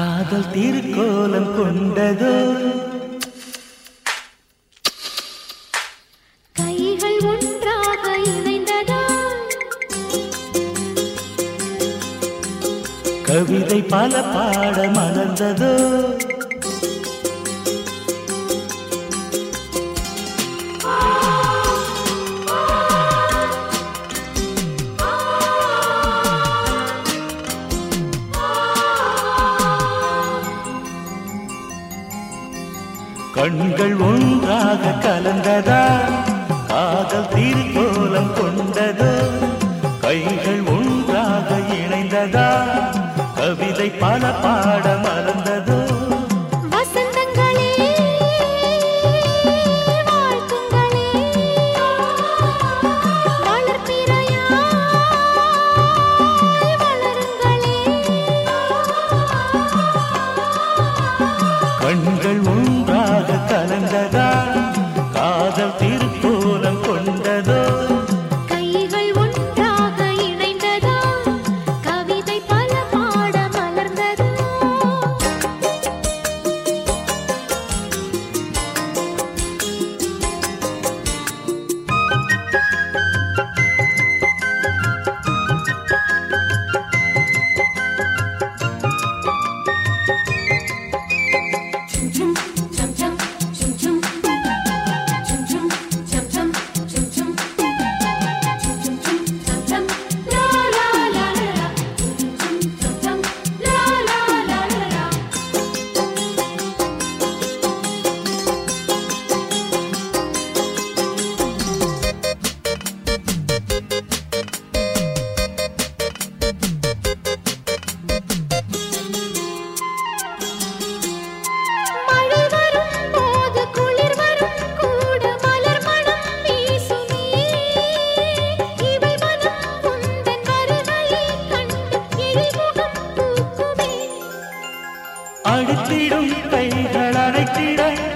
காதல் திருக்கோலம் கொண்டதோ கைகள் ஒன்றாக இணைந்ததா கவிதை பல பாட மலர்ந்ததோ கண்கள் ஒன்றாக கலந்ததா காதல் திருக்கோலம் கொண்டதோ கைகள் ஒன்றாக இணைந்ததா கவிதை பல பாட மலர்ந்ததோ வசந்தங்களே வாழ்த்துங்களே வளர்பிறையாய் வளருங்களே கண்கள் ஒன்றாக கலந்ததா காதல் திருக்கோலம் கொண்டதோ கைகள் ஒன்றாக இணைந்ததா கவிதை பல பாட மலர்ந்ததா மழை வரும் போது குளிர் வரும் கூட மலர் மனம் வீசுமே இவை மனம் உந்தன் வருகையை கண்டு எழில்முகம் பூக்குமே அடித்திடும் கைகள் அணைத்திட